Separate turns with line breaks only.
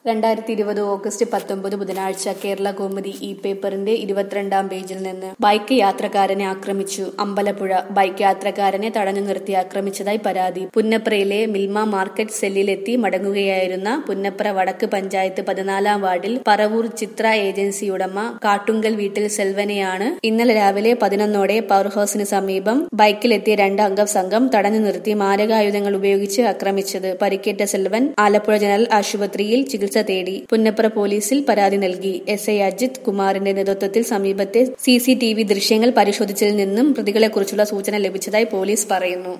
രണ്ടായിരത്തി ഇരുപത് ഓഗസ്റ്റ് പത്തൊമ്പത് ബുധനാഴ്ച കേരള കൗമുദി ഇ പേപ്പറിന്റെ ഇരുപത്തിരണ്ടാം പേജിൽ നിന്ന് ബൈക്ക് യാത്രക്കാരനെ ആക്രമിച്ചു അമ്പലപ്പുഴ ബൈക്ക് യാത്രക്കാരനെ തടഞ്ഞു നിർത്തി ആക്രമിച്ചതായി പരാതി പുന്നപ്രയിലെ മിൽമ മാർക്കറ്റ് സെല്ലിലെത്തി മടങ്ങുകയായിരുന്ന പുന്നപ്ര വടക്ക് പഞ്ചായത്ത് പതിനാലാം വാർഡിൽ പറവൂർ ചിത്ര ഏജൻസി ഉടമ കാട്ടുങ്കൽ വീട്ടിൽ സെൽവനെയാണ് ഇന്നലെ രാവിലെ പതിനൊന്നോടെ പവർ ഹൌസിന് സമീപം ബൈക്കിലെത്തിയ രണ്ട് അംഗ സംഘം തടഞ്ഞു നിർത്തി മാരകായുധങ്ങൾ ഉപയോഗിച്ച് ആക്രമിച്ചത് പരിക്കേറ്റ സെൽവൻ ആലപ്പുഴ ജനറൽ ആശുപത്രിയിൽ ചികിത്സ തേടി പുന്നപ്ര പോലീസിൽ പരാതി നൽകി എസ് ഐ അജിത് കുമാറിന്റെ നേതൃത്വത്തിൽ സമീപത്തെ സി സി ടി വി ദൃശ്യങ്ങൾ പരിശോധിച്ചതിൽ നിന്നും പ്രതികളെക്കുറിച്ചുള്ള സൂചന ലഭിച്ചതായി പോലീസ് പറയുന്നു